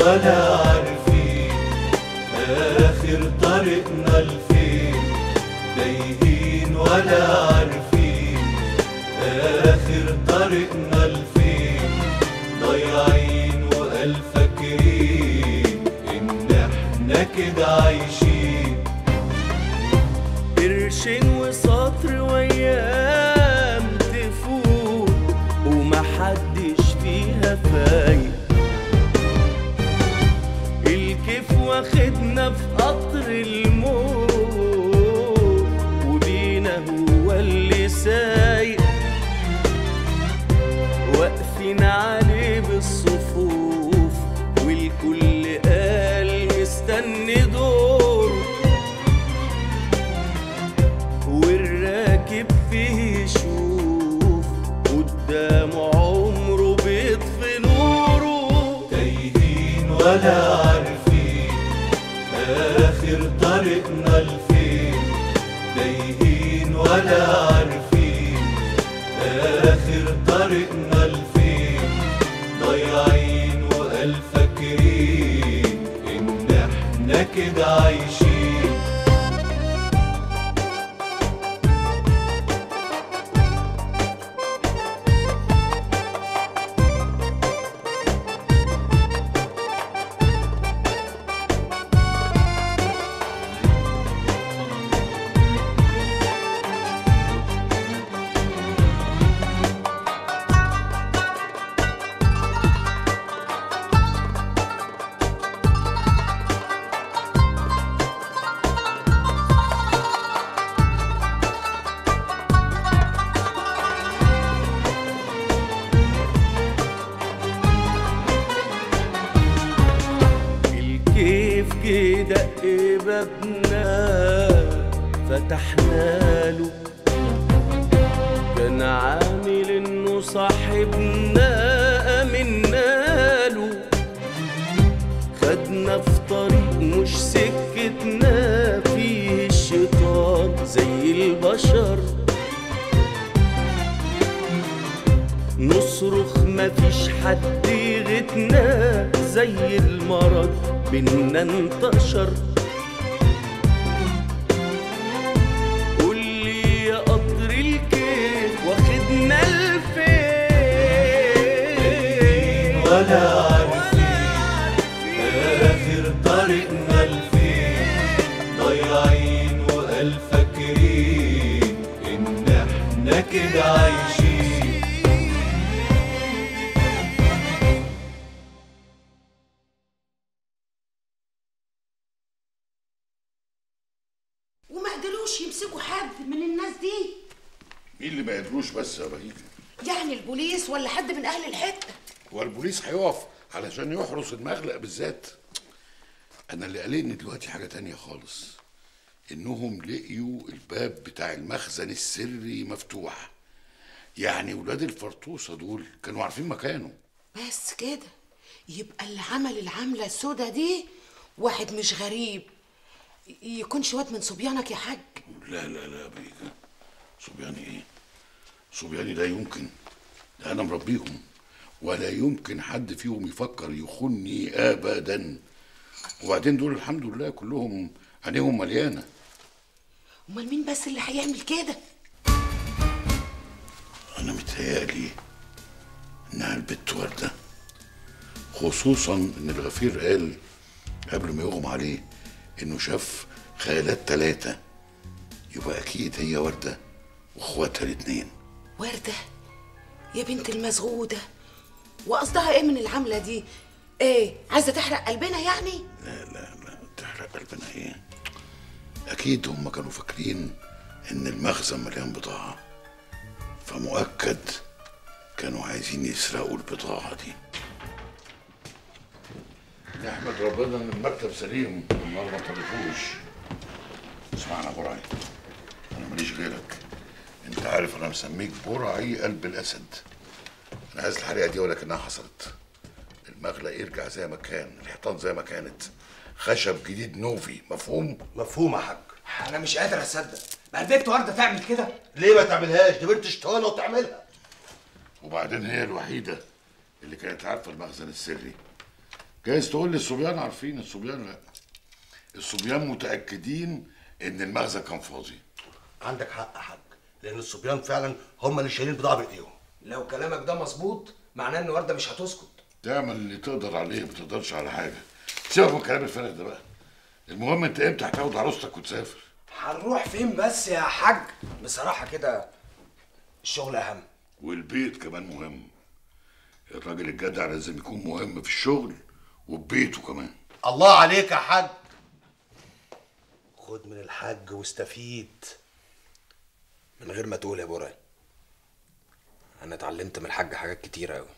ولا عارفين آخر طريقنا لفين تايهين ولا عارفين آخر طريقنا لفين ضايعين وقال فاكرين إن إحنا كده عايشين قرشين وسطر وايام تفوت ومحدش فيها فايق الكيف واخدنا في قطر الموت وبينا هو اللي سايق واقفين عليه بالصفوف والكل قال مستني دوره والراكب فيه يشوف قدامه عمره بيطفي نوره تايهين ولا عارفين آخر طريقنا لفين تايهين ولا عارفين آخر طريقنا لفين ضايعين وقال فاكرين إن إحنا كده عايشين الكيف جه دق بابنا فتحنا له كان عامل انه صاحبنا امنا له خدنا في طريق مش سكتنا فيه الشيطان زي البشر نصرخ مفيش حد يغتنا زي المرض بينا انتشر قولي يا قطر الكيف واخدنا لفين ولا عارفين آخر طريقنا لفين ضايعين وقال فاكرين إن إحنا كده عايشين وما قدروش يمسكوا حد من الناس دي مين اللي ما قدروش بس يا بهيجة يعني البوليس ولا حد من اهل الحته هو البوليس هيقف علشان يحرس المخلق بالذات انا اللي قالقني دلوقتي حاجه تانية خالص انهم لقيوا الباب بتاع المخزن السري مفتوح يعني ولاد الفرطوسه دول كانوا عارفين مكانه بس كده يبقى اللي عمل العمله السودا دي واحد مش غريب ي- يكونش واد من صبيانك يا حاج لا لا لا يا بهيجة صبياني ايه صبياني لا يمكن ده انا مربيهم ولا يمكن حد فيهم يفكر يخوني ابدا وبعدين دول الحمد لله كلهم عينيهم مليانه امال مين بس اللي هيعمل كده انا متهيألي انها البت ورده خصوصا ان الغفير قال قبل ما يغم عليه انه شاف خيالات ثلاثه يبقى اكيد هي ورده واخواتها الاتنين ورده يا بنت المسغوده وقصدها ايه من العمله دي ايه عايزه تحرق قلبنا يعني لا لا لا تحرق قلبنا ايه اكيد هم كانوا فاكرين ان المخزن مليان بضاعه فمؤكد كانوا عايزين يسرقوا البضاعه دي نحمد ربنا ان المكتب سليم النار ما طردوش اسمعنا يا برعي انا ماليش غيرك انت عارف انا مسميك برعي قلب الاسد انا عايز الحريقه دي ولكنها حصلت المغلق يرجع زي ما كان الحيطان زي ما كانت خشب جديد نوفي مفهوم مفهوم يا حاج انا مش قادر اصدق بقى البنت ورده تعمل كده ليه ما تعملهاش دي بنت شطانه وتعملها وبعدين هي الوحيده اللي كانت عارفه المخزن السري جايز تقول لي الصبيان عارفين الصبيان لا الصبيان متاكدين ان المخزن كان فاضي عندك حق يا حاج لان الصبيان فعلا هم اللي شايلين البضاعه بايديهم لو كلامك ده مظبوط معناه ان ورده مش هتسكت تعمل اللي تقدر عليه ما تقدرش على حاجه سيبك من الكلام الفارغ ده بقى المهم انت امتى هتاخد عروستك وتسافر هنروح فين بس يا حاج بصراحه كده الشغل اهم والبيت كمان مهم الراجل الجدع لازم يكون مهم في الشغل وببيته كمان الله عليك يا حاج خد من الحاج واستفيد من غير ما تقول يا برعي انا اتعلمت من الحاج حاجات كتير قوي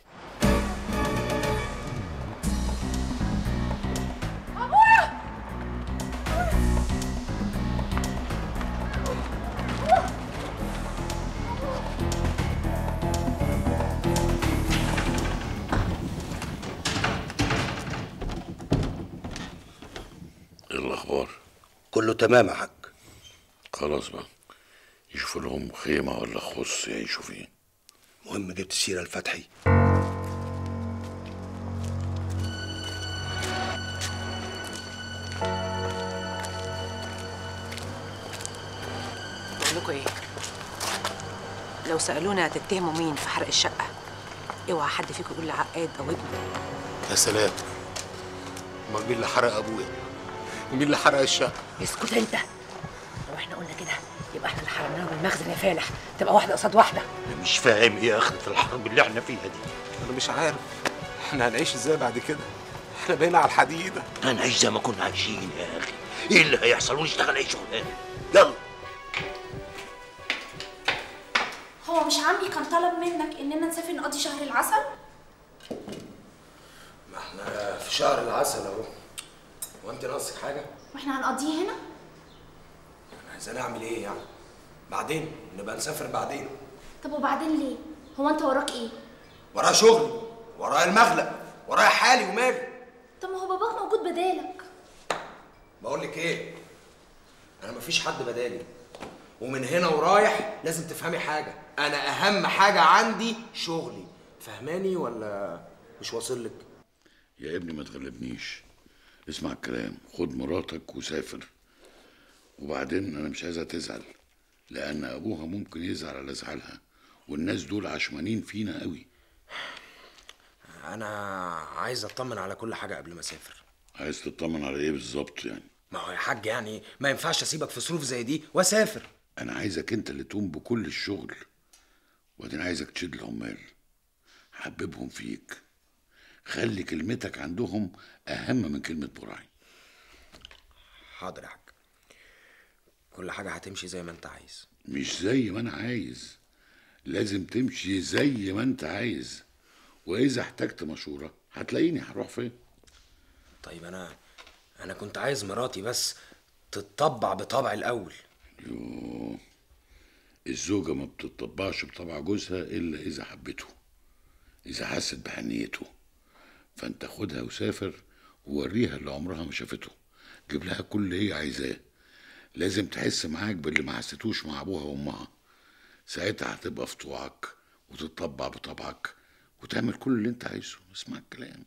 ايه الاخبار كله تمام يا حاج خلاص بقى يشوفوا لهم خيمه ولا خص يعيشوا فيه المهم جبت سيره الفتحي بقول لكم ايه لو سالونا هتتهموا مين في حرق الشقه اوعى حد فيكم يقول لي عقاد او ابنه يا سلام امال مين اللي حرق ابويا مين اللي حرق الشقه اسكت انت لو احنا قلنا كده يبقى احنا اللي حرمناهم المخزن يا فالح تبقى واحده قصاد واحده انا مش فاهم ايه اخرة الحرب اللي احنا فيها دي انا مش عارف احنا هنعيش ازاي بعد كده احنا بقينا على الحديده هنعيش زي ما كنا عايشين يا اخي ايه اللي هيحصل ونشتغل اي شغلانه يلا هو مش عمي كان طلب منك اننا نسافر نقضي شهر العسل ما احنا في شهر العسل اهو وانت ناقصك حاجه واحنا هنقضيه هنا عايزين اعمل ايه يعني بعدين نبقى نسافر بعدين طب وبعدين ليه هو انت وراك ايه ورايا شغل ورايا المغلق ورايا حالي ومالي طب ما هو باباك موجود بدالك بقول لك ايه انا مفيش حد بدالي ومن هنا ورايح لازم تفهمي حاجه انا اهم حاجه عندي شغلي فهماني ولا مش واصل لك يا ابني ما تغلبنيش اسمع الكلام خد مراتك وسافر وبعدين انا مش عايزها تزعل لان ابوها ممكن يزعل على زعلها والناس دول عشمانين فينا قوي انا عايز اطمن على كل حاجه قبل ما اسافر عايز تطمن على ايه بالظبط يعني ما هو يا حاج يعني ما ينفعش اسيبك في ظروف زي دي واسافر انا عايزك انت اللي تقوم بكل الشغل وبعدين عايزك تشد العمال حببهم فيك خلي كلمتك عندهم اهم من كلمه براعي حاضر يا حاج كل حاجه هتمشي زي ما انت عايز مش زي ما انا عايز لازم تمشي زي ما انت عايز واذا احتجت مشوره هتلاقيني هروح فين طيب انا انا كنت عايز مراتي بس تتطبع بطبعي الاول يوه الزوجة ما بتطبعش بطبع جوزها إلا إذا حبته إذا حست بحنيته فأنت خدها وسافر ووريها اللي عمرها ما شافته جيب لها كل اللي هي عايزاه لازم تحس معاك باللي ما حسيتوش مع أبوها وأمها ساعتها هتبقى في طوعك وتطبع بطبعك وتعمل كل اللي أنت عايزه اسمع الكلام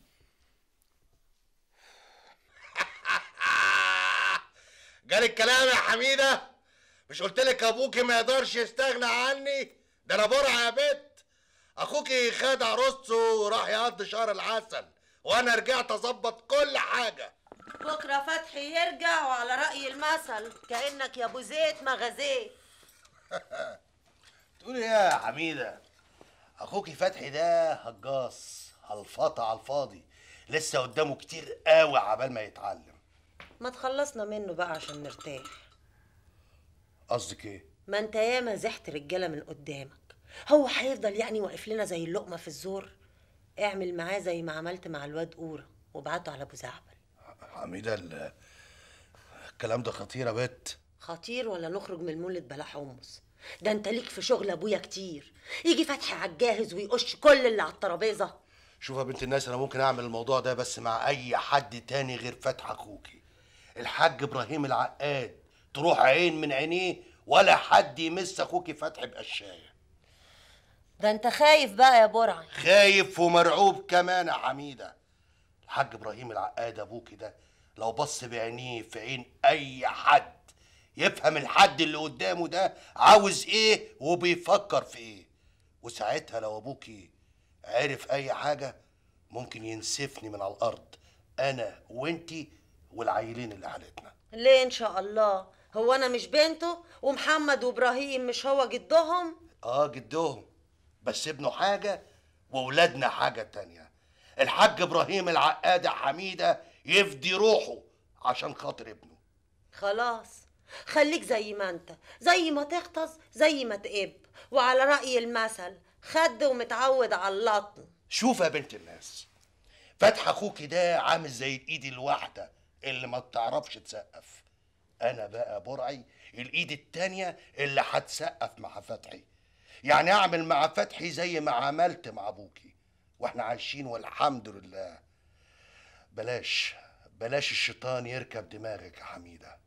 جالي الكلام يا حميده مش قلت لك ابوكي ما يقدرش يستغنى عني ده انا برع يا بت اخوكي خد عروسته وراح يقضي شهر العسل وانا رجعت اظبط كل حاجه بكرة فتحي يرجع وعلى رأي المثل كأنك يا ابو زيت ما غزيت تقول ايه يا حميده اخوكي فتحي ده هجاص هلفطه على الفاضي لسه قدامه كتير قوي عبال ما يتعلم ما تخلصنا منه بقى عشان نرتاح قصدك ايه ما انت ياما زحت رجالة من قدامك هو هيفضل يعني واقف لنا زي اللقمة في الزور اعمل معاه زي ما عملت مع الواد قورة وابعته على ابو زعبل حميده ال- الكلام ده خطير يا بت خطير ولا نخرج من المولد بلا حمص ده انت ليك في شغل ابويا كتير يجي فتحي على الجاهز ويقش كل اللي على الترابيزه شوف يا بنت الناس انا ممكن اعمل الموضوع ده بس مع اي حد تاني غير فتح اخوكي الحاج ابراهيم العقاد تروح عين من عينيه ولا حد يمس اخوكي فتحي بقشايه ده انت خايف بقى يا برعي خايف ومرعوب كمان يا حميده حاج ابراهيم العقاد ابوكي ده لو بص بعينيه في عين اي حد يفهم الحد اللي قدامه ده عاوز ايه وبيفكر في ايه وساعتها لو ابوكي عرف اي حاجه ممكن ينسفني من على الارض انا وانتي والعيلين اللي حالتنا ليه ان شاء الله هو انا مش بنته ومحمد وابراهيم مش هو جدهم اه جدهم بس ابنه حاجة وولادنا حاجة تانية الحاج ابراهيم العقادة حميدة يفدي روحه عشان خاطر ابنه خلاص خليك زي ما انت زي ما تغطس زي ما تقب وعلى رأي المثل خد ومتعود على اللطم شوف يا بنت الناس فتح اخوكي ده عامل زي الايد الواحدة اللي ما بتعرفش تسقف انا بقى برعي الايد التانية اللي هتسقف مع فتحي يعني اعمل مع فتحي زي ما عملت مع ابوكي واحنا عايشين والحمد لله بلاش بلاش الشيطان يركب دماغك يا حميده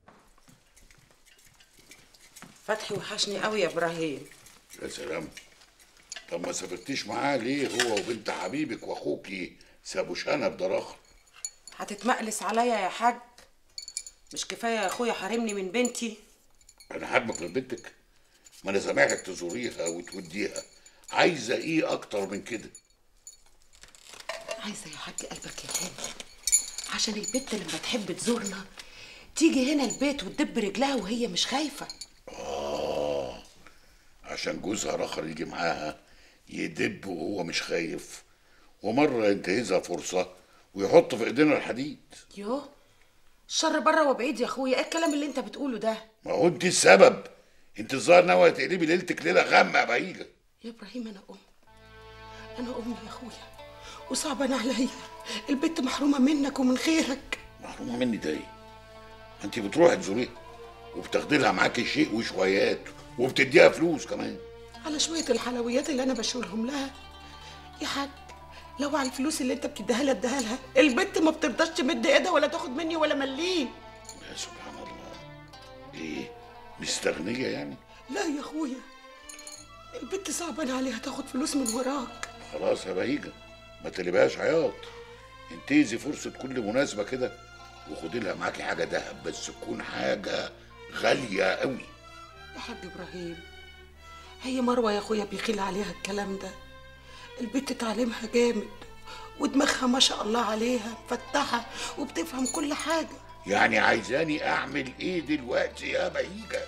فتحي وحشني قوي يا ابراهيم يا سلام طب ما سافرتيش معاه ليه هو وبنت حبيبك واخوكي سابوا شنب ضرخ هتتمقلس عليا يا حاج مش كفايه يا اخويا حارمني من بنتي انا حابك من بنتك ما انا سامعك تزوريها وتوديها عايزه ايه اكتر من كده عايزه يا حاج قلبك يا حلو عشان البت لما تحب تزورنا تيجي هنا البيت وتدب رجلها وهي مش خايفه اه عشان جوزها رخر يجي معاها يدب وهو مش خايف ومره ينتهزها فرصه ويحط في ايدينا الحديد يوه الشر بره وبعيد يا اخويا ايه الكلام اللي انت بتقوله ده ما هو انت السبب انت الظاهر ناويه تقلبي ليلتك ليله غامه يا بهيجه يا ابراهيم انا ام انا امي يا اخويا وصعبان عليا البت محرومه منك ومن خيرك محرومه مني ده ايه؟ ما انت بتروحي تزوريها وبتاخدي لها معاكي شيء وشويات وبتديها فلوس كمان على شويه الحلويات اللي انا بشولهم لها يا حاج لو على الفلوس اللي انت بتديها لها اديها لها البت ما بترضاش تمد ايدها ولا تاخد مني ولا مليم يا سبحان الله ايه مستغنيه يعني لا يا اخويا البت صعبان عليها تاخد فلوس من وراك خلاص يا بهيجه ما تقلبهاش عياط انتهزي فرصه كل مناسبه كده وخدي لها معاكي حاجه دهب بس تكون حاجه غاليه قوي يا حاج ابراهيم هي مروه يا اخويا بيخيل عليها الكلام ده البت تعليمها جامد ودماغها ما شاء الله عليها مفتحه وبتفهم كل حاجه يعني عايزاني اعمل ايه دلوقتي يا بهيجه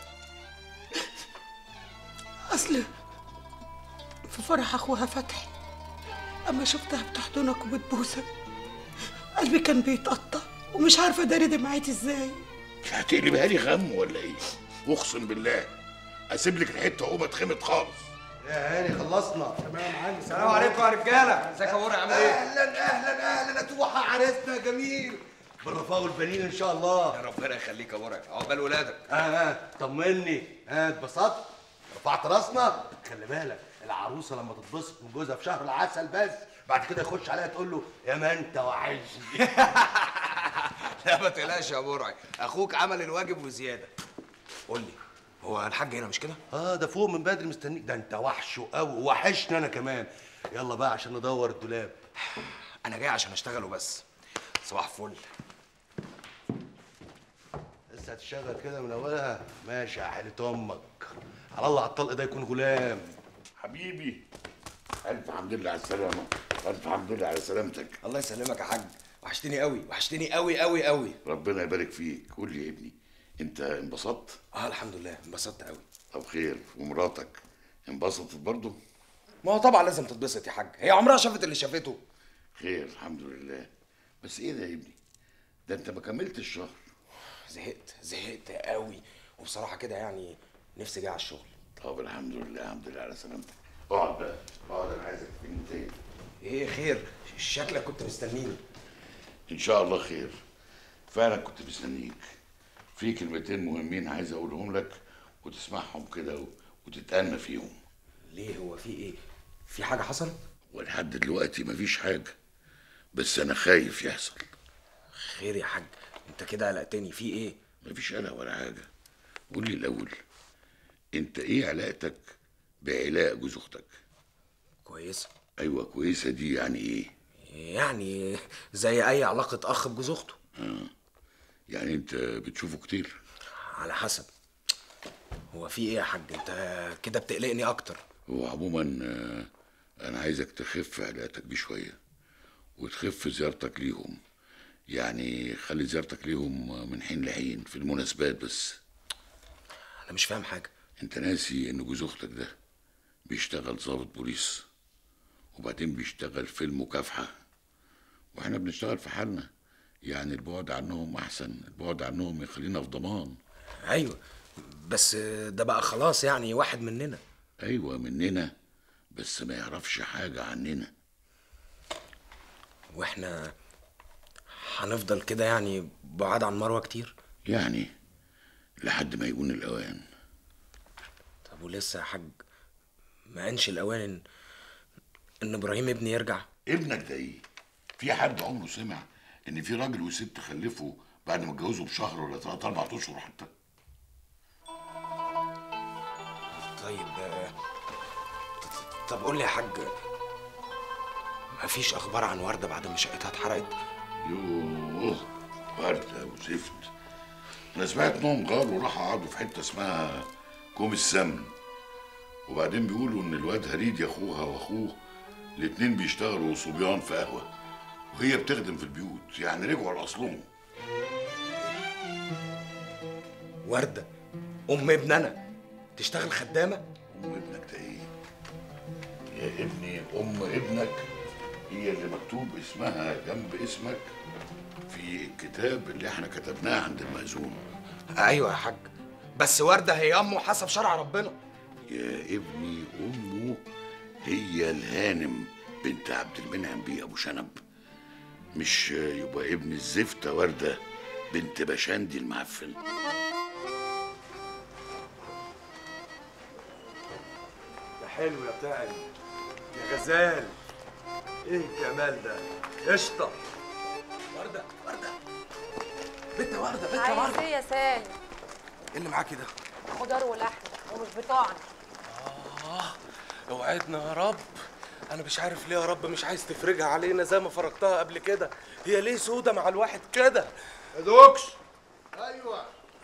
اصل في فرح اخوها فتحي اما شفتها بتحضنك وبتبوسك قلبي كان بيتقطع ومش عارفه داري دمعتي ازاي مش هتقلبها لي غم ولا ايه اقسم بالله اسيب لك الحته اقوم اتخمط خالص يا هاني خلصنا تمام يا معلم السلام عليكم يا رجاله ازيك يا ورا عامل ايه اهلا اهلا اهلا توحى عريسنا جميل بالرفاق والبنين ان شاء الله يا ربنا يخليك يا ورا عقبال ولادك اه اه طمني اه اتبسطت رفعت راسنا خلي بالك العروسه لما تتبسط من جوزها في شهر العسل بس بعد كده يخش عليها تقول له يا ما انت وحشني لا ما تقلقش يا برعي اخوك عمل الواجب وزياده قول لي هو الحاج هنا مش كده اه ده فوق من بدري مستنيك ده انت وحشه قوي وحشني انا كمان يلا بقى عشان ندور الدولاب انا جاي عشان اشتغل وبس صباح الفل لسه هتشتغل كده من اولها ماشي يا حيلة امك على الله على الطلق ده يكون غلام حبيبي الف حمد لله على السلامه الف حمد لله على سلامتك الله يسلمك يا حاج وحشتني قوي وحشتني قوي قوي قوي ربنا يبارك فيك قول لي يا ابني انت انبسطت اه الحمد لله انبسطت قوي طب خير ومراتك انبسطت برضه ما هو طبعا لازم تتبسط يا حاج هي عمرها شافت اللي شافته خير الحمد لله بس ايه ده يا ابني ده انت ما كملتش الشهر زهقت زهقت قوي وبصراحه كده يعني نفسي جاي على الشغل طب الحمد لله الحمد لله على سلامتك اقعد بقى اقعد انا عايزك في كلمتين ايه خير شكلك كنت مستنيني ان شاء الله خير فعلا كنت مستنيك في كلمتين مهمين عايز اقولهم لك وتسمعهم كده و- وتتأنى فيهم ليه هو في ايه في حاجه حصلت ولحد دلوقتي مفيش حاجه بس انا خايف يحصل خير يا حاج انت كده قلقتني في ايه مفيش قلق ولا حاجه قول لي الاول انت ايه علاقتك بعلاء جوز اختك كويسه ايوه كويسه دي يعني ايه يعني زي اي علاقه اخ بجوز اخته يعني انت بتشوفه كتير على حسب هو في ايه يا حاج انت كده بتقلقني اكتر وعموما آه، انا عايزك تخف علاقتك بيه شويه وتخف زيارتك ليهم يعني خلي زيارتك ليهم من حين لحين في المناسبات بس انا مش فاهم حاجه انت ناسي ان جوز اختك ده بيشتغل ضابط بوليس وبعدين بيشتغل في المكافحه واحنا بنشتغل في حالنا يعني البعد عنهم احسن البعد عنهم يخلينا في ضمان ايوه بس ده بقى خلاص يعني واحد مننا ايوه مننا بس ما يعرفش حاجه عننا واحنا هنفضل كده يعني بعاد عن مروه كتير يعني لحد ما يكون الاوان طب ولسه يا حاج ما انش الاوان ان ان ابراهيم ابني يرجع ابنك ده ايه في حد عمره سمع ان في راجل وست خلفوا بعد ما اتجوزوا بشهر ولا ثلاث اربع اشهر حتى طيب آه، طب قول لي يا حاج مفيش اخبار عن ورده بعد ما شقتها اتحرقت يوه وردة وزفت انا سمعت انهم غاروا وراحوا قعدوا في حته اسمها كوم السمن وبعدين بيقولوا ان الواد هريد يا اخوها واخوه الاتنين بيشتغلوا صبيان في قهوه وهي بتخدم في البيوت يعني رجعوا لاصلهم ورده ام ابننا تشتغل خدامه ام ابنك ده ايه يا ابني ام ابنك هي اللي مكتوب اسمها جنب اسمك في الكتاب اللي احنا كتبناه عند المأذون ايوه يا حاج بس ورده هي امه حسب شرع ربنا يا ابني امه هي الهانم بنت عبد المنعم بيه ابو شنب مش يبقى ابن الزفته ورده بنت بشاندي المعفن يا حلو يا بتاعي يا غزال ايه الجمال ده قشطه ورده ورده بنت ورده بنت عايز ورده ايه يا سالم ايه اللي معاكي ده خضار ولحم ومش بتوعنا آه اوعدنا يا رب انا مش عارف ليه يا رب مش عايز تفرجها علينا زي ما فرجتها قبل كده هي ليه سودة مع الواحد كده يا دوكش ايوه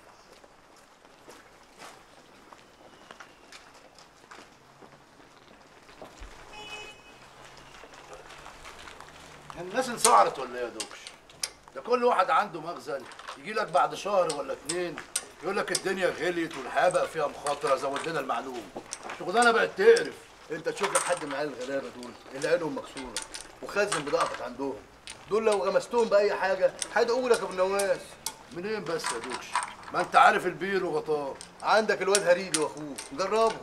الناس انسعرت ولا ايه يا دوكش؟ ده كل واحد عنده مخزن يجي لك بعد شهر ولا اتنين يقول لك الدنيا غليت والحياه بقى فيها مخاطره زود لنا المعلوم شغلانه بقت تقرف انت تشوف لك حد من عيال الغلابه دول اللي عينهم مكسوره وخزن بضاعتك عندهم دول لو غمستهم باي حاجه هيدقوا لك ابو النواس منين بس يا دوكش؟ ما انت عارف البير وغطاه عندك الواد هريدي واخوه جربهم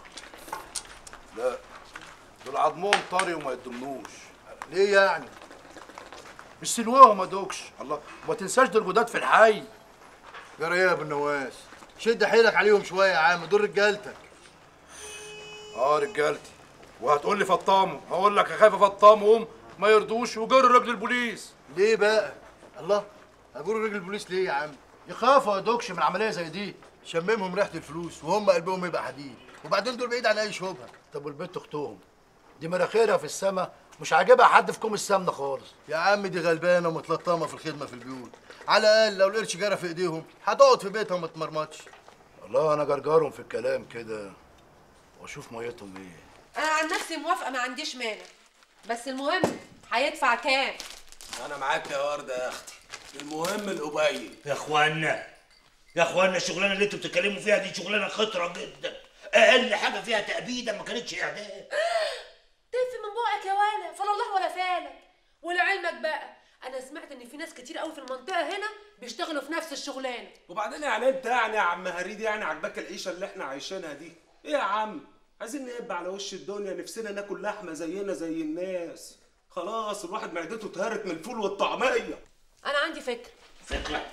لا دول عضمهم طري وما يتضمنوش ليه يعني؟ مش سلواهم يا دوكش الله وما تنساش دول جداد في الحي جرى ايه يا ابو النواس شد حيلك عليهم شويه يا عم دول رجالتك اه رجالتي وهتقول لي فطامه هقول لك اخاف افطمهم ما يرضوش وجر رجل البوليس ليه بقى الله هجور رجل البوليس ليه يا عم يخافوا يا دوكش من عمليه زي دي شممهم ريحه الفلوس وهم قلبهم يبقى حديد وبعدين دول بعيد عن اي شبهه طب والبنت اختهم دي مناخيرها في السما مش عاجبها حد في كوم السمنه خالص يا عم دي غلبانه ومتلطمه في الخدمه في البيوت على الاقل لو القرش جرى في ايديهم هتقعد في بيتها وما تمرمطش والله انا جرجرهم في الكلام كده واشوف ميتهم ايه انا عن نفسي موافقه ما عنديش مانع بس المهم هيدفع كام انا معاك يا ورده يا اختي المهم القبيل يا اخوانا يا اخوانا الشغلانه اللي انتوا بتتكلموا فيها دي شغلانه خطره جدا اقل حاجه فيها تأبيده ما كانتش اعدام تف من بقك يا ولا فلا الله ولا فالك ولعلمك بقى انا سمعت ان في ناس كتير قوي في المنطقه هنا بيشتغلوا في نفس الشغلانه وبعدين يعني انت يعني يا عم هريد يعني عجبك العيشه اللي احنا عايشينها دي ايه يا عم عايزين نقب على وش الدنيا نفسنا ناكل لحمه زينا زي الناس خلاص الواحد معدته اتهرت من الفول والطعميه انا عندي فكره فكره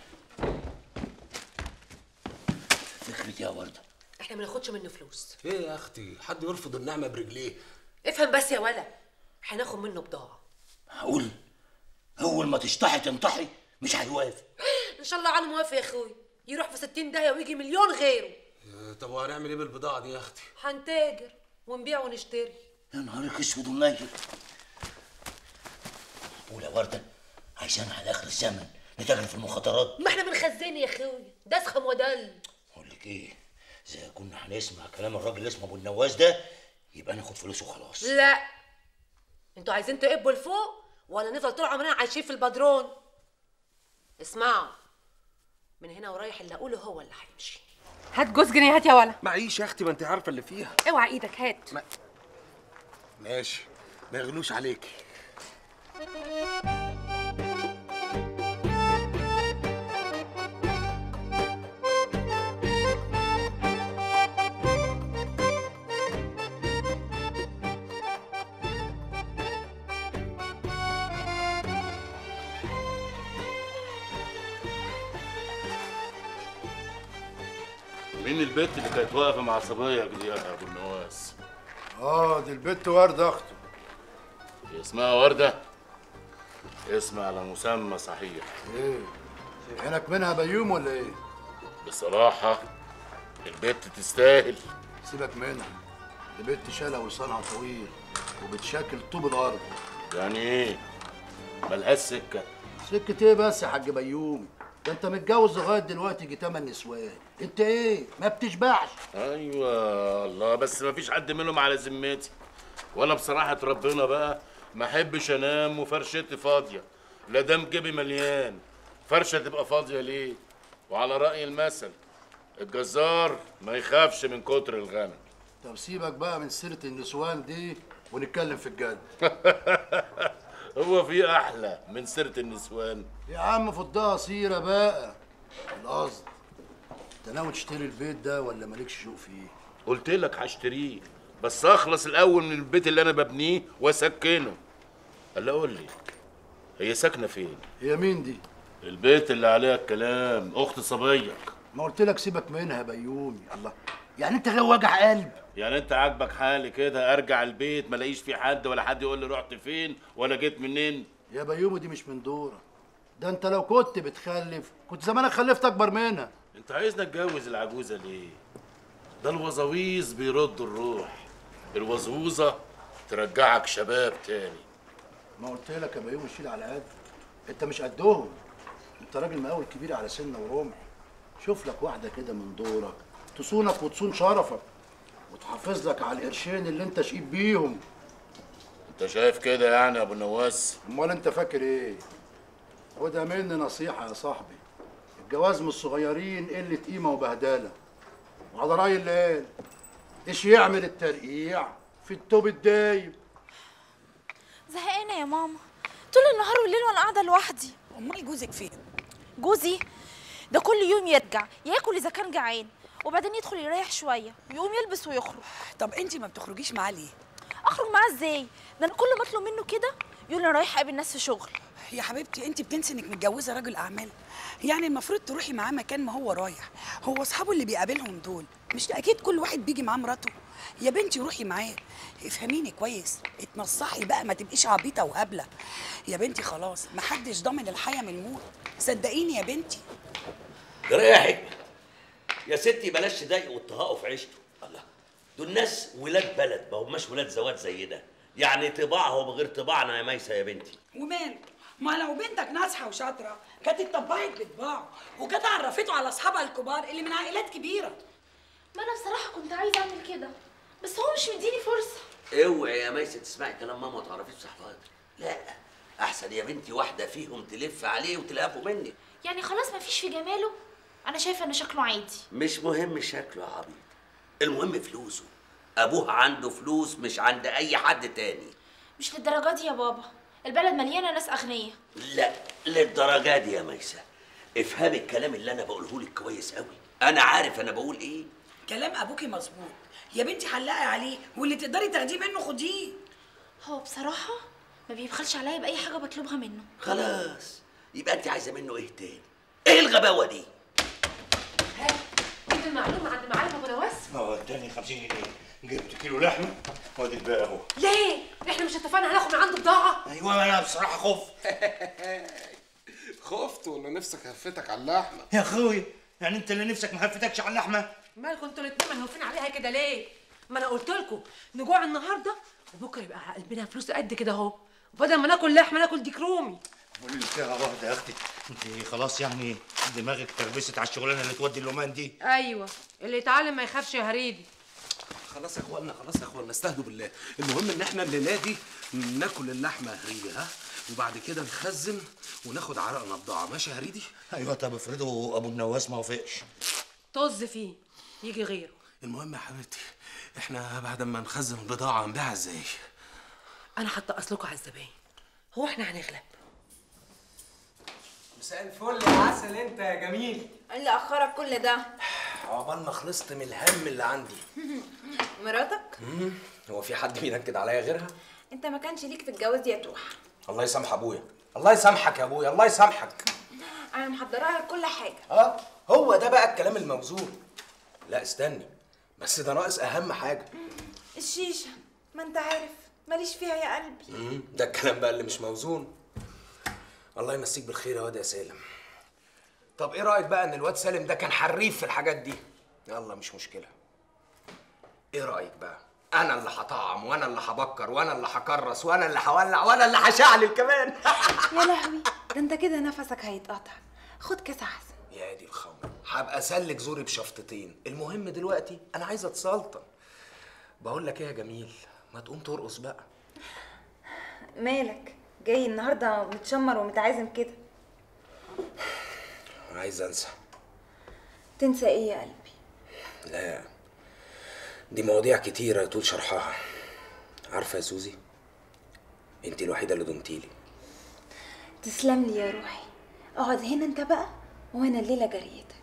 فكرة يا ورده احنا ما ناخدش منه فلوس ايه يا اختي حد يرفض النعمه برجليه افهم بس يا ولا هناخد منه بضاعه هقول اول ما تشطحي تنطحي مش هيوافق ان شاء الله عنه موافق يا اخوي يروح في 60 داهيه ويجي مليون غيره آه، طب وهنعمل ايه بالبضاعه دي يا اختي هنتاجر ونبيع ونشتري يا نهارك اسود ونيل معقوله ورده عايزانا على اخر الزمن نتاجر في المخدرات ما احنا بنخزن يا اخويا ده اسخم ودل اقول لك ايه اذا كنا هنسمع كلام الراجل اللي اسمه ابو النواس ده يبقى ناخد فلوسه وخلاص لا انتوا عايزين تقبوا لفوق ولا نفضل طول عمرنا عايشين في البدرون اسمعوا من هنا ورايح اللي اقوله هو اللي هيمشي هات جوز جنيهات يا ولا معيش يا اختي ما انت عارفه اللي فيها اوعى ايدك هات ماشي ما يغلوش عليكي مين البت اللي كانت واقفه مع صبيك دي يا ابو النواس اه دي البت ورده اخته هي اسمها ورده اسم على مسمى صحيح ايه عينك منها بيوم ولا ايه بصراحه البت تستاهل سيبك منها دي بنت شالها ولسانها طويل وبتشاكل طوب الارض يعني ايه ملهاش سكه سكة ايه بس يا حاج بيومي ده انت متجوز لغايه دلوقتي جي تمن نسوان انت ايه ما بتشبعش ايوه الله بس ما فيش حد منهم على ذمتي وانا بصراحه ربنا بقى ما احبش انام وفرشتي فاضيه لا دام جيبي مليان فرشه تبقى فاضيه ليه وعلى راي المثل الجزار ما يخافش من كتر الغنم طب سيبك بقى من سيره النسوان دي ونتكلم في الجد هو في احلى من سيره النسوان يا عم فضها سيره بقى القصد انت ناوي تشتري البيت ده ولا مالكش شوق فيه قلت لك هشتريه بس اخلص الاول من البيت اللي انا ببنيه واسكنه قال لي قول لي هي ساكنه فين هي مين دي البيت اللي عليها الكلام اخت صبيك ما قلت لك سيبك منها يا بيومي الله يعني انت غير وجع قلب يعني انت عاجبك حالي كده ارجع البيت ما الاقيش فيه حد ولا حد يقول لي رحت فين ولا جيت منين يا بيومي دي مش من دورك ده انت لو كنت بتخلف كنت زمانك خلفت اكبر منها انت عايزني اتجوز العجوزه ليه ده الوظاويز بيردوا الروح الوزوزه ترجعك شباب تاني ما قلت لك يا بيومي شيل على قد انت مش قدهم انت راجل مقاول كبير على سنه ورمح شوف لك واحده كده من دورك تصونك وتصون شرفك وتحافظ لك على القرشين اللي انت شقيت بيهم انت شايف كده يعني يا ابو نواس امال انت فاكر ايه خدها مني نصيحه يا صاحبي الجواز من الصغيرين قله قيمه وبهدله وعلى راي اللي قال ايش يعمل الترقيع في التوب الدايب زهقانه يا ماما طول النهار والليل وانا قاعده لوحدي امال جوزك فين جوزي ده كل يوم يرجع ياكل اذا كان جعان وبعدين يدخل يريح شويه ويقوم يلبس ويخرج طب انت ما بتخرجيش معاه ليه اخرج معاه ازاي ده انا كل ما اطلب منه كده يقول لي انا رايح اقابل ناس في شغل يا حبيبتي انت بتنسي انك متجوزه راجل اعمال يعني المفروض تروحي معاه مكان ما هو رايح هو اصحابه اللي بيقابلهم دول مش اكيد كل واحد بيجي معاه مراته يا بنتي روحي معاه افهميني كويس اتنصحي بقى ما تبقيش عبيطه وهبله يا بنتي خلاص محدش ضامن الحياه من الموت صدقيني يا بنتي جرى يا حكمة يا ستي بلاش تضايقوا وتطهقوا في عيشته الله دول ناس ولاد بلد ما هماش ولاد زواج زينا يعني طباعهم غير طباعنا يا ميسة يا بنتي وماله ما لو بنتك ناصحه وشاطره كانت اتطبعت بطباعه وكانت عرفته على اصحابها الكبار اللي من عائلات كبيره ما انا بصراحه كنت عايزه اعمل كده بس هو مش مديني فرصه اوعي يا ميسة تسمعي كلام ماما وتعرفيش صحباتك لا احسن يا بنتي واحده فيهم تلف عليه وتلهفه منك يعني خلاص ما فيش في جماله انا شايفه ان شكله عادي مش مهم شكله يا عبيط المهم فلوسه ابوه عنده فلوس مش عند اي حد تاني مش للدرجه دي يا بابا البلد مليانه ناس اغنياء لا للدرجه دي يا ميسة افهمي الكلام اللي انا بقوله لك كويس قوي انا عارف انا بقول ايه كلام ابوكي مظبوط يا بنتي حلقي عليه واللي تقدري تاخديه منه خديه هو بصراحه ما بيبخلش عليا باي حاجه بطلبها منه خلاص يبقى انت عايزه منه ايه تاني ايه الغباوه دي جبت المعلومه عند معلم ابو نواس هو اداني 50 جنيه جبت كيلو لحمه وادي الباقي اهو ليه احنا مش اتفقنا هناخد من عنده بضاعه ايوه انا بصراحه خفت خفت ولا نفسك هفتك على اللحمه يا اخويا يعني انت اللي نفسك ما هفتكش على اللحمه مالكم انتوا الاتنين منهوفين عليها كده ليه ما انا قلت لكم نجوع النهارده وبكره يبقى على قلبنا فلوس قد كده اهو وبدل ما ناكل لحمه ناكل ديك رومي قولي لي فيها واحده يا اختي انت خلاص يعني دماغك تربست على الشغلانه اللي تودي اللومان دي ايوه اللي يتعلم ما يخافش يا هريدي خلاص يا اخوانا خلاص يا اخوانا استهدوا بالله المهم ان احنا الليله دي ناكل اللحمه هريدي ها وبعد كده نخزن وناخد عرقنا بضاعه ماشي يا هريدي ايوه طب افرضوا ابو النواس ما وافقش طز فيه يجي غيره المهم يا حبيبتي احنا بعد ما نخزن البضاعه هنبيعها ازاي انا حاطه اصلكوا على الزباين هو احنا هنغلب مساء الفل يا عسل انت يا جميل اللي اخرك كل ده عقبال ما خلصت من الهم اللي عندي مراتك مم. هو في حد بينكد عليا غيرها انت ما كانش ليك في الجواز يا توح الله يسامح ابويا الله يسامحك يا ابويا الله يسامحك انا محضره لك كل حاجه اه هو ده بقى الكلام الموزون لا استني بس ده ناقص اهم حاجه الشيشه ما انت عارف ماليش فيها يا قلبي مم. ده الكلام بقى اللي مش موزون الله يمسيك بالخير يا واد يا سالم طب ايه رايك بقى ان الواد سالم ده كان حريف في الحاجات دي يلا مش مشكله ايه رايك بقى انا اللي هطعم وانا اللي هبكر وانا اللي هكرس وانا اللي هولع وانا اللي هشعلل كمان يا لهوي ده انت كده نفسك هيتقطع خد كاس احسن يا دي الخمر هبقى اسلك زوري بشفطتين المهم دلوقتي انا عايز اتسلطن بقول لك ايه يا جميل ما تقوم ترقص بقى مالك جاي النهارده متشمر ومتعازم كده عايز انسى تنسى ايه يا قلبي لا دي مواضيع كتيرة يطول شرحها عارفة يا سوزي انت الوحيدة اللي دمتيلي تسلم لي يا روحي اقعد هنا انت بقى وانا الليله جريتك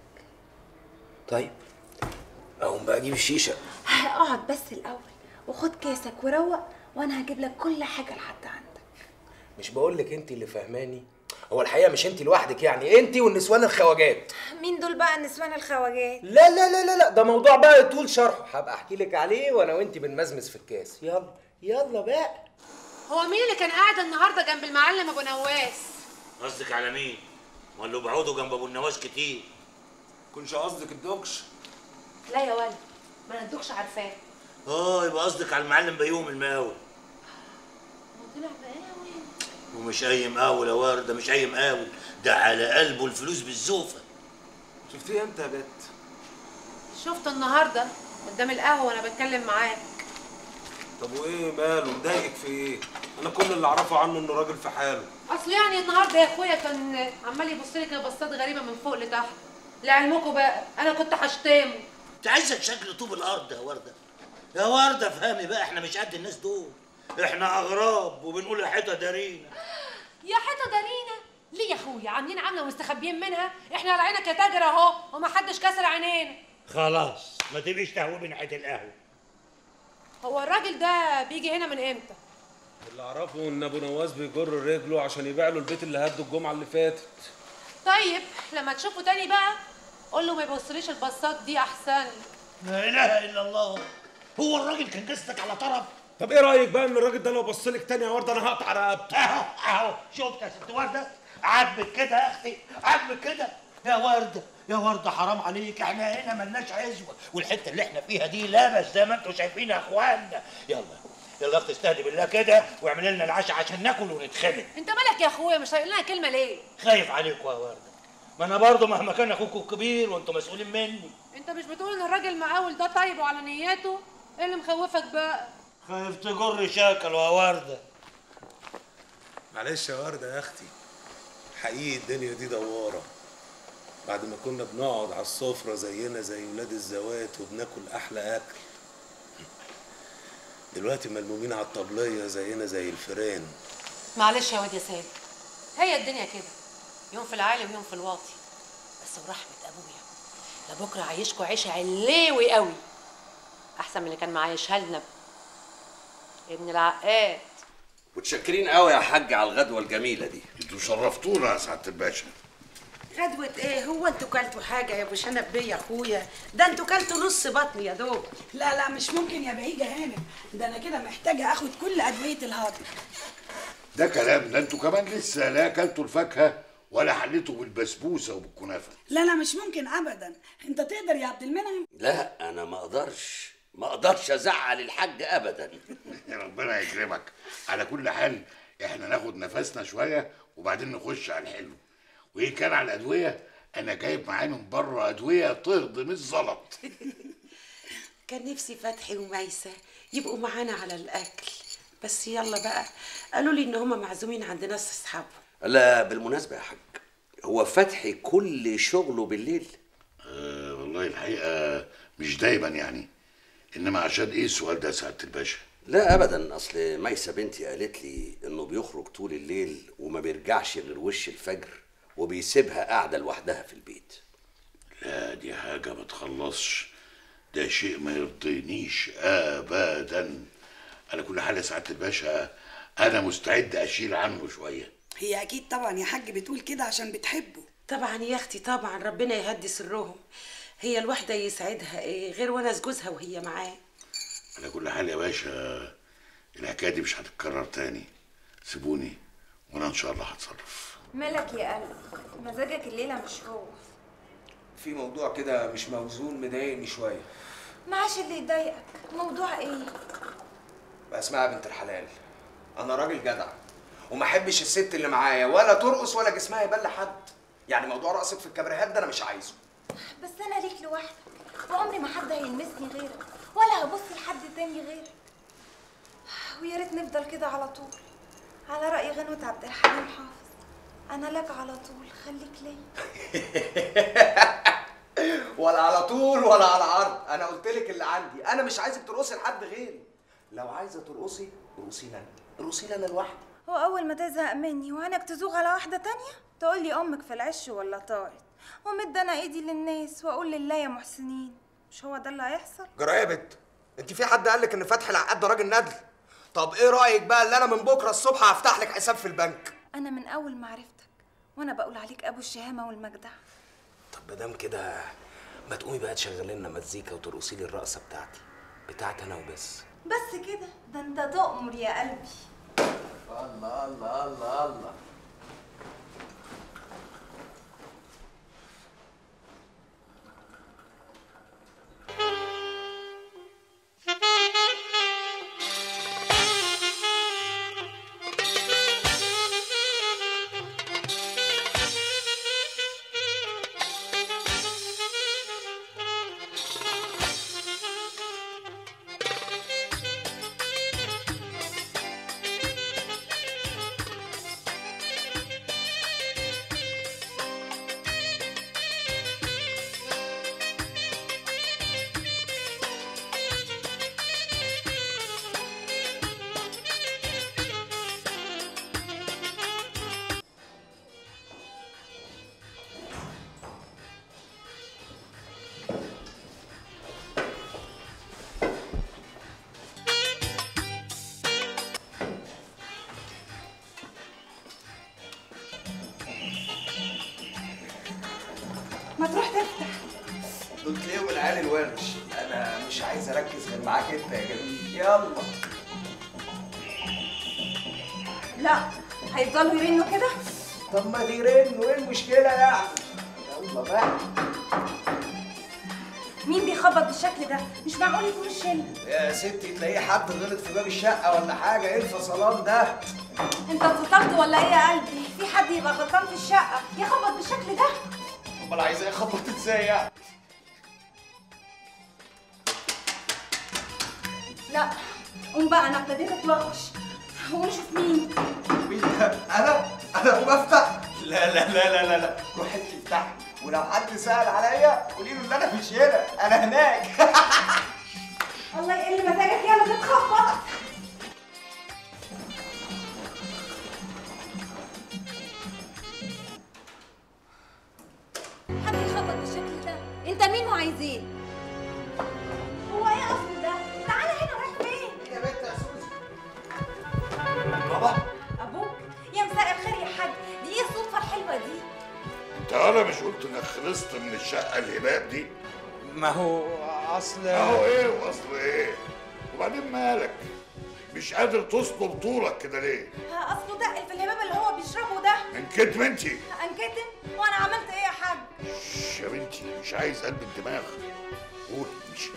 طيب اقوم بقى اجيب الشيشة اقعد بس الاول وخد كاسك وروق وانا هجيب لك كل حاجه لحد عندك مش بقول لك انت اللي فهماني هو الحقيقة مش انت لوحدك يعني انت والنسوان الخواجات مين دول بقى النسوان الخواجات لا لا لا لا لا ده موضوع بقى يطول شرحه هبقى احكي لك عليه وانا وانت بنمزمز في الكاس يلا يلا بقى هو مين اللي كان قاعد النهارده جنب المعلم ابو نواس قصدك على مين؟ ولا بيقعدوا جنب ابو النواس كتير كنش قصدك الدوكش لا يا ولد ما انا الدكش عارفاه اه يبقى قصدك على المعلم بيوم المقاول طلع مقاوي ومش اي مقاول يا ورده مش اي مقاول ده على قلبه الفلوس بالزوفه شفتيه امتى يا بت شفته النهارده قدام القهوه وانا بتكلم معاك طب وايه ماله مضايقك في ايه انا كل اللي اعرفه عنه انه راجل في حاله اصل يعني النهارده يا اخويا كان عمال يبص لي كده بصات غريبه من فوق لتحت لعلمكم بقى انا كنت هشتمه انت عايزك شكل طوب الارض يا ورده يا ورده فهمي بقى احنا مش قد الناس دول احنا اغراب وبنقول يا حيطه دارينا يا حيطه دارينا ليه يا اخويا عاملين عامله ومستخبيين منها احنا على عينك يا تاجر اهو ومحدش كسر عينينا خلاص ما تبقيش تهوبي ناحيه القهوه هو الراجل ده بيجي هنا من امتى اللي اعرفه ان ابو نواس بيجر رجله عشان يبيع له البيت اللي هده الجمعه اللي فاتت طيب لما تشوفه تاني بقى قول له ما يبصليش البصات دي احسن لا اله الا الله هو الراجل كان جسدك على طرف طب ايه رايك بقى ان الراجل ده لو بص لك تاني يا ورده انا هقطع رقبته اهو اهو شفت يا ست ورده عاجبك كده يا اختي عاجبك كده يا ورده يا ورده حرام عليك احنا هنا ملناش عزوه والحته اللي احنا فيها دي لبس زي ما انتم شايفين يا اخوانا يلا يلا يا اختي استهدي بالله كده واعمل لنا العشاء عشان ناكل ونتخمد انت مالك يا اخويا مش هيقول لنا كلمه ليه خايف عليكم يا ورده ما انا برضه مهما كان اخوكم الكبير وانتم مسؤولين مني انت مش بتقول ان الراجل مقاول ده طيب وعلى نياته ايه اللي مخوفك بقى خايف تجر شكل يا ورده معلش يا ورده يا اختي حقيقي الدنيا دي دواره بعد ما كنا بنقعد على السفره زينا زي ولاد الزوات وبناكل احلى اكل دلوقتي ملمومين على الطبليه زينا زي الفيران معلش يا واد يا سالم هي الدنيا كده يوم في العالي ويوم في الواطي بس ورحمه ابويا ده بكره عايشكوا عيشه عليوي قوي احسن من اللي كان معايشها لنا ابن العقاد متشكرين قوي يا حاج على الغدوه الجميله دي انتوا شرفتونا يا سعاده الباشا غدوة ايه هو انتوا كلتوا حاجة يا ابو شنب بيه يا اخويا ده انتوا كلتوا نص بطن يا دوب لا لا مش ممكن يا بعيدة هانم ده انا كده محتاجة اخد كل ادوية الهضم ده كلام ده انتوا كمان لسه لا اكلتوا الفاكهه ولا حليتوا بالبسبوسه وبالكنافه لا لا مش ممكن ابدا انت تقدر يا عبد المنعم لا انا ما اقدرش ما اقدرش ازعل الحاج ابدا يا ربنا يكرمك على كل حال احنا ناخد نفسنا شويه وبعدين نخش على الحلو وايه كان على الادويه انا جايب معايا من بره ادويه تهضم الزلط كان نفسي فتحي وميسة يبقوا معانا على الأكل بس يلا بقى قالوا لي إن هما معزومين عند ناس أصحابهم لا بالمناسبة يا حاج هو فتحي كل شغله بالليل أه والله الحقيقه مش دايما يعني انما عشان ايه السؤال ده يا سعاده الباشا لا ابدا اصل ميسة بنتي قالت لي انه بيخرج طول الليل وما بيرجعش غير وش الفجر وبيسيبها قاعدة لوحدها في البيت لا دي حاجه ما تخلصش ده شيء ما يرضينيش ابدا على كل حال يا سعاده الباشا انا مستعد اشيل عنه شويه هي اكيد طبعا يا حاج بتقول كده عشان بتحبه طبعا يا أختي طبعا ربنا يهدي سرهم هي الواحدة يسعدها إيه غير ونس جوزها وهي معاه على كل حال يا باشا الحكايه دي مش هتتكرر تاني سيبوني وانا ان شاء الله هتصرف مالك يا قلب مزاجك الليلة مش هو في موضوع كده مش موزون مضايقني شويه معاش اللي يضايقك موضوع ايه بقى اسمها بنت الحلال انا راجل جدع وما احبش الست اللي معايا ولا ترقص ولا جسمها يبان لحد يعني موضوع رقصك في الكباريهات ده انا مش عايزه بس انا ليك لوحدك وعمري ما حد هيلمسني غيرك ولا هبص لحد تاني غيرك ويا ريت نفضل كده على طول على رأي غنوة عبد الحليم حافظ انا لك على طول خليك ليا ولا على طول ولا على عرض انا قلت لك اللي عندي انا مش عايزك ترقصي لحد غيري لو عايزه ترقصي رقصي لي انا رقصي لي انا لوحدي هو اول ما تزهق مني وعينك تزوغ على واحدة تانية تقول لي امك في العش ولا طارت ومد انا ايدي للناس واقول لله يا محسنين مش هو ده اللي هيحصل جرى يا بت انت في حد قال لك ان فتحي العقاد ده راجل ندل طب ايه رايك بقى اللي انا من بكره الصبح هفتح لك حساب في البنك انا من اول ما عرفتك وانا بقول عليك ابو الشهامه والمجدع طب ما دام كده ما تقومي بقى تشغلي لنا مزيكا وترقصي لي الرقصه بتاعتي بتاعتي انا وبس بس كده ده انت تؤمر يا قلبي الله الله الله الله ما تروح تفتح قلت ليه والعيال الورش انا مش عايز اركز غير معاك انت يا جميل يلا لا هيفضلوا يرنوا كده طب ما تيرن وايه المشكله يعني يلا بقى مين بيخبط بالشكل ده مش معقول يكون الشله يا ستي تلاقيه حد غلط في باب الشقه ولا حاجه ايه الفصلان ده انت اتفطرت ولا ايه يا قلبي في حد يبقى غلطان في الشقه يخبط بالشكل ده امال عايز ايه خبط ازاي يعني لا قوم بقى انا ابتديت اتوغش قوم نشوف مين مين ده انا انا قوم افتح لا لا لا لا لا لا روح انت افتحي ولو حد سال عليا قولي له ان انا مش هنا انا هناك الله يقل مزاجك يلا تتخبط حد يخبط بالشكل ده انت مين وعايزين هو ايه اصله ده تعالى هنا رايح فين يا بنت يا سوزي بابا ابوك يا مساء الخير يا حاج دي ايه الصدفه الحلوه دي انت انا مش قلت انك خلصت من الشقه الهباب دي ما هو اصل اهو ايه واصل ايه وبعدين مالك مش قادر تصلب طولك كده ليه ها اصله دق في الهباب اللي هو بيشربه ده من كتم انتي انكتم وانا عملت ايه يا حاج شش يا بنتي مش عايز قلب الدماغ قول امشي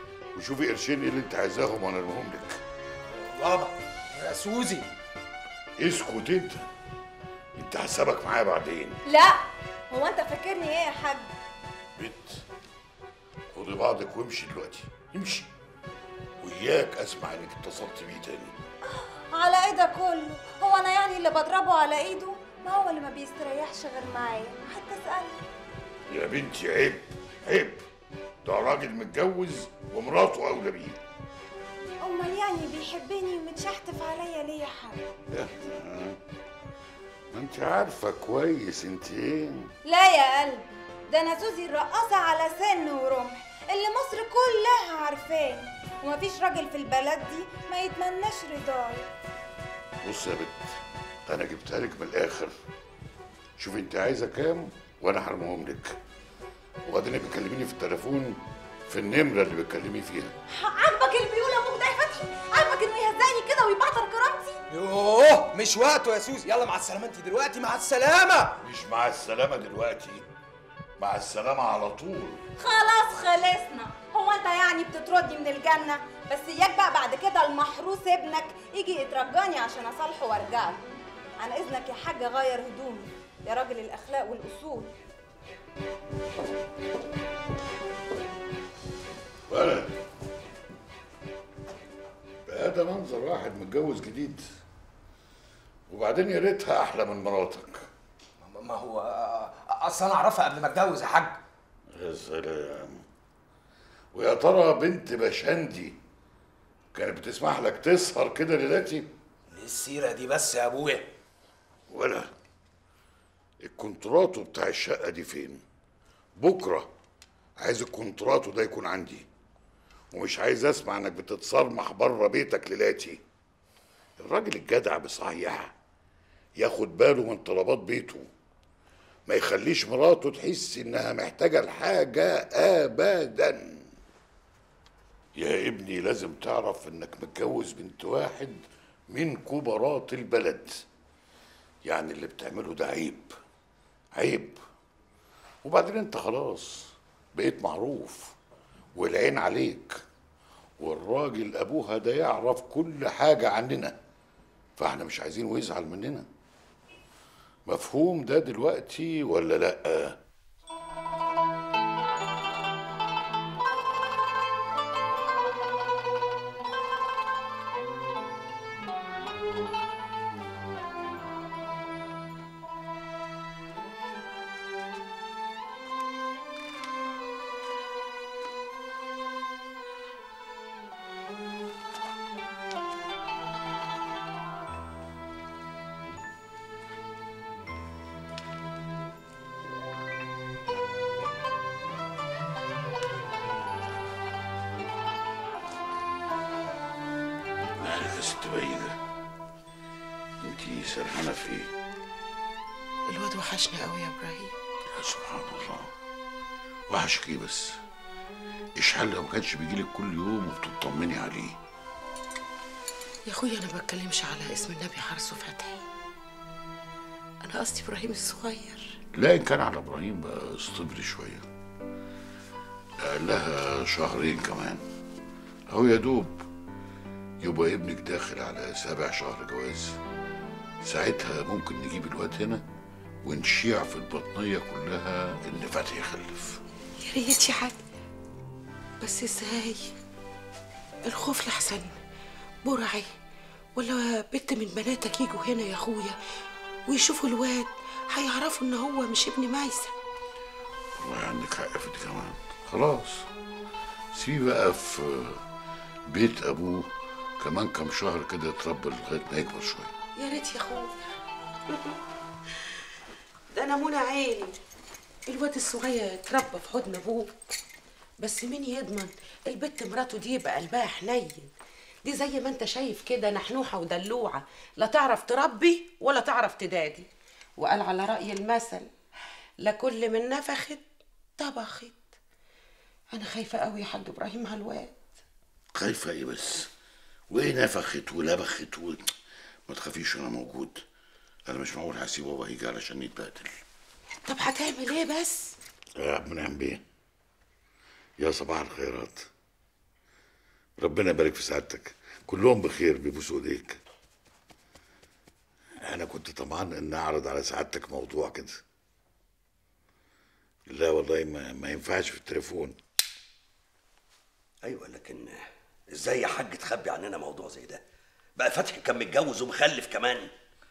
وشوفي قرشين ايه اللي انت عايزاهم وانا ارميهم لك بابا يا سوزي اسكت انت انت حسابك معايا بعدين لا هو انت فاكرني ايه يا حاج بنت خدي بعضك وامشي دلوقتي امشي وياك اسمع انك اتصلت بيه تاني على ايه ده كله هو انا يعني اللي بضربه على ايده ما هو اللي ما بيستريحش غير معايا حتى اسالني يا بنتي عيب عيب ده راجل متجوز ومراته اولى بيه امال يعني بيحبني ومتشحتف عليا ليه يا حاج يا- ما انت عارفه كويس انت ايه لا يا قلبي ده انا سوزي الرقاصه على سن ورمح اللي مصر كلها عارفاني ومفيش راجل في البلد دي ما يتمناش رضاي بص يا بنت انا جبتها لك من الاخر شوف انت عايزه كام وانا هرميهم لك وبعدين بتكلميني في التليفون في النمره اللي بتكلمي فيها عاجبك اللي بيقول ابوك ده يا فتحي عاجبك انه يهزقني كده ويبعتر كرامتي يوه مش وقته يا سوزي يلا مع السلامه انت دلوقتي مع السلامه مش مع السلامه دلوقتي مع السلامه على طول خلاص خلصنا هو انت يعني بتطردني من الجنه بس اياك بقى بعد كده المحروس ابنك يجي يترجاني عشان اصالحه وارجع له عن اذنك يا حاج غير هدومي يا راجل الاخلاق والاصول ولا بقى ده منظر واحد متجوز جديد وبعدين يا ريتها احلى من مراتك ما هو اصل انا اعرفها قبل ما اتجوز يا حاج يا سلام ويا ترى بنت بشندي كانت بتسمح لك تسهر كده ليلاتي ليه السيره دي بس يا ابويا ولا الكونتراتو بتاع الشقه دي فين بكره عايز الكونتراتو ده يكون عندي ومش عايز اسمع انك بتتصرمح بره بيتك ليلاتي الراجل الجدع بصحيح ياخد باله من طلبات بيته ما يخليش مراته تحس انها محتاجه الحاجه ابدا يا ابني لازم تعرف انك متجوز بنت واحد من كبارات البلد يعني اللي بتعمله ده عيب عيب وبعدين انت خلاص بقيت معروف والعين عليك والراجل ابوها ده يعرف كل حاجه عننا فاحنا مش عايزينه يزعل مننا مفهوم ده دلوقتي ولا لا مالك يا ست بعيدة انتي سرحانة في ايه؟ الواد وحشني قوي يا ابراهيم يا سبحان الله وحشك ايه بس؟ اشحال لو ما كانش بيجيلك كل يوم وبتطمني عليه يا اخويا انا ما بتكلمش على اسم النبي حرصه فتحي انا قصدي ابراهيم الصغير لا ان كان على ابراهيم بقى اصطبري شوية قال لها شهرين كمان اهو يا دوب يبقى ابنك داخل على سابع شهر جواز ساعتها ممكن نجيب الواد هنا ونشيع في البطنية كلها ان فتحي يخلف يا ريت يا حاج بس ازاي الخوف لحسن برعي ولا بنت من بناتك يجوا هنا يا اخويا ويشوفوا الواد هيعرفوا ان هو مش ابن مايسه والله عندك حق في دي كمان خلاص سيبيه بقى في بيت ابوه كمان كام شهر كده يتربى لغايه ما يكبر شويه يا ريت يا اخويا ده انا منى عيني الواد الصغير يتربى في حضن ابوه بس مين يضمن البت مراته دي يبقى قلبها حنين دي زي ما انت شايف كده نحنوحه ودلوعه لا تعرف تربي ولا تعرف تدادي وقال على رأي المثل لا كل من نفخت طبخت انا خايفه قوي يا حاج ابراهيم على الواد خايفه ايه بس وايه نفخت ولبخت و... ما تخافيش انا موجود انا مش معقول هسيب بابا يجي علشان يتبهدل طب هتعمل ايه بس يا عم نعم بيه يا صباح الخيرات ربنا يبارك في سعادتك كلهم بخير بيبوسوا ايديك انا كنت طمعان ان اعرض على سعادتك موضوع كده لا والله ما, ما ينفعش في التليفون ايوه لكن ازاي يا حاج تخبي عننا موضوع زي ده بقى فتحي كان متجوز ومخلف كمان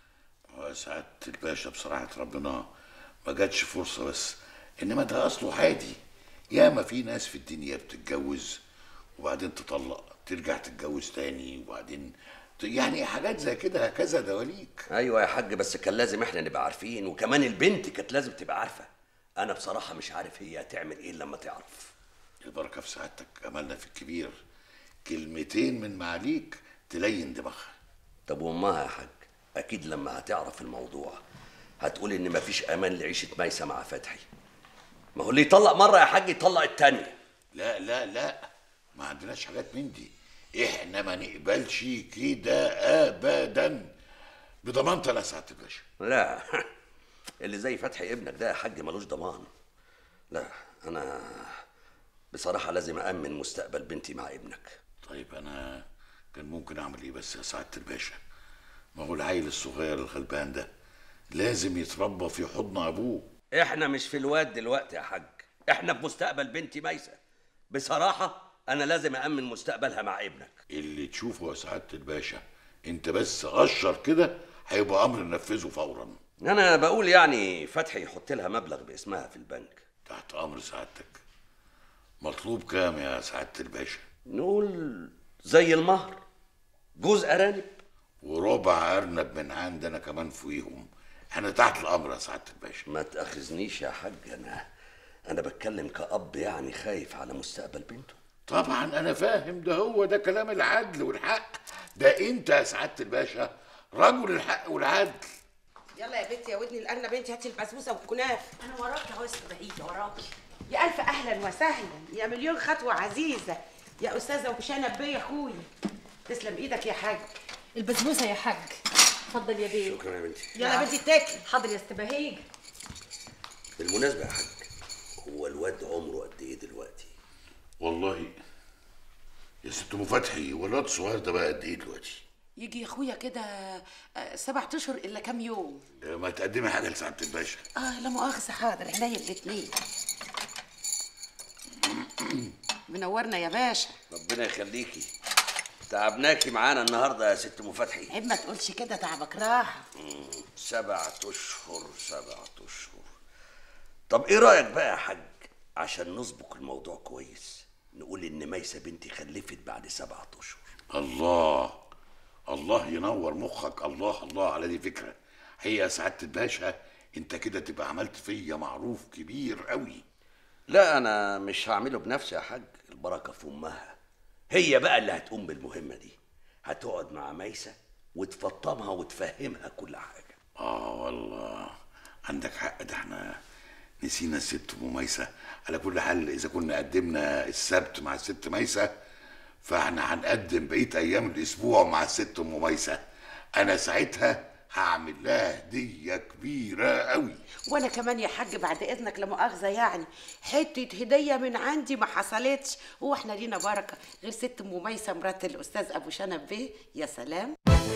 هو سعادة الباشا بصراحة ربنا ما جاتش فرصة بس إنما ده أصله عادي ياما في ناس في الدنيا بتتجوز وبعدين تطلق ترجع تتجوز تاني وبعدين ت- يعني حاجات زي كده هكذا دواليك ايوه يا حاج بس كان لازم احنا نبقى عارفين وكمان البنت كانت لازم تبقى عارفه انا بصراحه مش عارف هي هتعمل ايه لما تعرف البركة في سعادتك أملنا في الكبير كلمتين من معاليك تلين دماغها طب وامها يا حاج اكيد لما هتعرف الموضوع هتقول ان مفيش امان لعيشه ميسه مع فتحي ما هو اللي يطلق مره يا حاج يطلق التانيه لا لا لا ما عندناش حاجات من دي احنا ما نقبلش كده ابدا بضمانت انا سعاده الباشا لا اللي زي فتحي ابنك ده يا حاج ملوش ضمان لا انا بصراحه لازم امن مستقبل بنتي مع ابنك طيب انا كان ممكن اعمل ايه بس يا سعاده الباشا ما هو العيل الصغير الغلبان ده لازم يتربى في حضن ابوه احنا مش في الواد دلوقتي يا حاج احنا في مستقبل بنتي ميسه بصراحه انا لازم امن مستقبلها مع ابنك اللي تشوفه يا سعاده الباشا انت بس قشر كده هيبقى امر ننفذه فورا انا بقول يعني فتحي يحط لها مبلغ باسمها في البنك تحت امر سعادتك مطلوب كام يا سعاده الباشا نقول زي المهر جوز ارانب وربع ارنب من عندنا كمان فوقيهم احنا تحت الامر يا سعاده الباشا ما تاخذنيش يا حاج انا انا بتكلم كأب يعني خايف على مستقبل بنته طبعا انا فاهم ده هو ده كلام العدل والحق ده انت يا سعاده الباشا رجل الحق والعدل يلا يا بنتي يا ودني الأرنب بنتي هاتي البسبوسه والكنافه انا وراكي اهو استبهية وراكي يا الف اهلا وسهلا يا مليون خطوه عزيزه يا استاذه وشنب بيه يا اخويا تسلم ايدك يا حاج البسبوسه يا حاج اتفضل يا بيه شكرا يا بنتي يلا يا بنتي اتاكلي حاضر يا استبهيج بالمناسبه يا حاج هو الواد عمره قد ايه دلوقتي والله يا ست ام فتحي والواد الصغير ده بقى قد ايه دلوقتي يجي يا اخويا كده آه، سبع اشهر الا كام يوم آه، ما تقدمي حاجه لسعاده الباشا اه لا مؤاخذه حاضر عينيا الاتنين منورنا يا باشا ربنا يخليكي تعبناكي معانا النهارده يا ست ام فتحي عيب ما تقولش كده تعبك راحه مم، سبعة اشهر سبعة اشهر طب ايه رايك بقى يا حاج عشان نسبق الموضوع كويس نقول ان ميسه بنتي خلفت بعد سبعة اشهر الله الله ينور مخك الله الله على دي فكره هي يا سعاده الباشا انت كده تبقى عملت فيا معروف كبير قوي لا انا مش هعمله بنفسي يا حاج البركه في امها هي بقى اللي هتقوم بالمهمه دي هتقعد مع ميسه وتفطمها وتفهمها كل حاجه اه والله عندك حق ده احنا نسينا الست ام ميسه على كل حال اذا كنا قدمنا السبت مع الست ميسه فاحنا هنقدم بقيه ايام الاسبوع مع الست ام ميسه انا ساعتها هعمل لها هديه كبيره قوي وانا كمان يا حاج بعد اذنك لا مؤاخذه يعني حته هديه من عندي ما حصلتش هو احنا لينا بركه غير ست ام ميسه مرات الاستاذ ابو شنب بيه يا سلام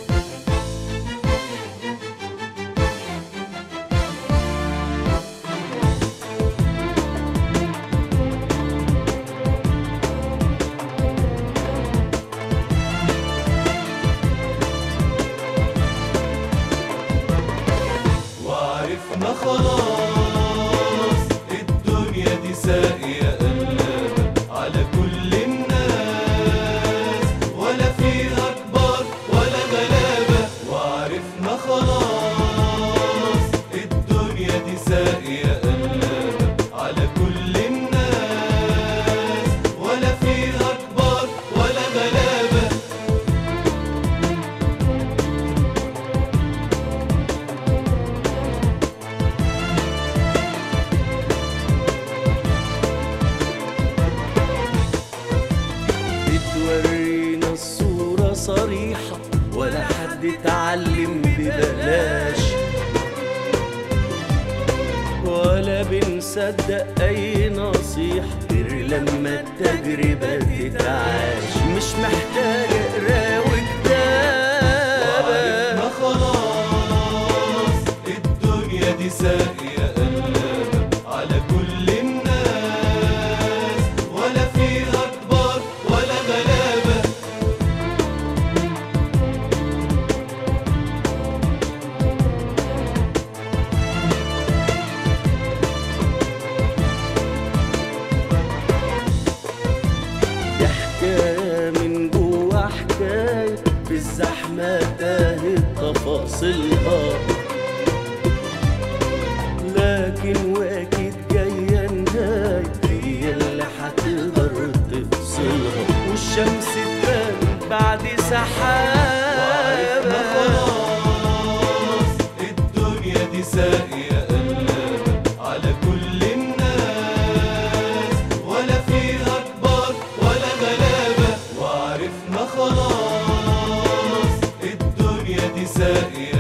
وعرفنا خلاص الدنيا دي ساقية قلابة على كل الناس ولا فيها كبار ولا غلابة وعرفنا خلاص الدنيا دي ساقية قلابة على كل الناس ولا فيها كبار ولا غلابة بتورينا الصورة صريحة ولا حد اتعلم ببلاش ولا بنصدق أي نصيحة غير لما التجربة تتعاش مش محتاجة قراءة وكتابة وعرفنا خلاص ساقية قلابة على كل الناس ولا فيها كبار ولا غلابة دي حكاية من جوا حكاية في الزحمة تاهت تفاصيلها لكن واكيد جاية نهاية هي اللي هتقدر تفصلها والشمس تبان بعد سحابة خلاص الدنيا دي ساقية قلابة على كل الناس ولا فيها كبار ولا غلابة وعرفنا خلاص الدنيا دي ساقية